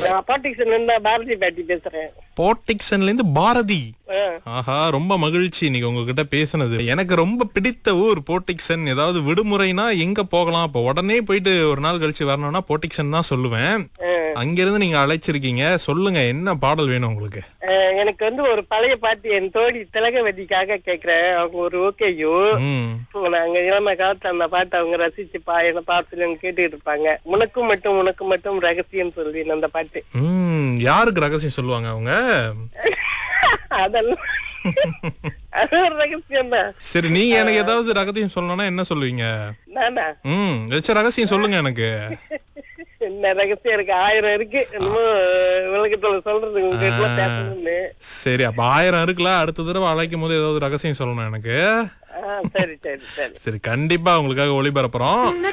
நான் பாட்டிக்ஸ்ல இருந்தா பாரதி பாட்டி பேசுறேன் போர்டிக்சன்ல இருந்து பாரதி ஆ. ஆஹா ரொம்ப மகிழ்ச்சி இன்னைக்கு உங்ககிட்ட பேசுனது எனக்கு ரொம்ப பிடித்த ஊர் போர்டிக்சன் ஏதாவது விடுமுறைனா எங்க போகலாம் அப்ப உடனே போயிட்டு ஒரு நாள் கழிச்சு வரணும்னா போர்டிக்சன் தான் சொல்லுவேன் அங்கிருந்து நீங்க அழைச்சிருக்கீங்க சொல்லுங்க என்ன பாடல் வேணும் உங்களுக்கு அஹ், எனக்கு வந்து ஒரு பழைய பாட்டு என் தோழி திலகவதிக்காக கேக்குறேன் அவங்க ஒரு ஓகேயோ ம் நாங்க இளம காலத்து அந்த பாட்டை அவங்க ரசிச்சு பா என்ன பார்த்து கேட்டுட்டு இருப்பாங்க உனக்கும் மட்டும் உனக்கு மட்டும் ரகசியம் சொல்லி அந்த பாட்டு ம் யாருக்கு ரகசியம் சொல்லுவாங்க அவங்க அதெல்லாம் அது ஒரு ரகசியம் தான் சரி நீங்க எனக்கு ஏதாவது ரகசியம் சொல்லணும்னா என்ன சொல்லுவீங்க நானா ம் வச்ச ரகசியம் சொல்லுங்க எனக்கு என்ன ரகசியம் இருக்கு ஆயிரம் இருக்கு என்னமோ உலகத்துல சொல்றது உங்க கிட்ட பேசணும்னு சரி அப்ப ஆயிரம் இருக்குல்ல அடுத்த தடவை அழைக்கும் போது ஏதாவது ரகசியம் சொல்லணும் எனக்கு ஆ, சரி சரி சரி சரி கண்டிப்பா உங்களுக்காக ஒளிபரப்புறோம்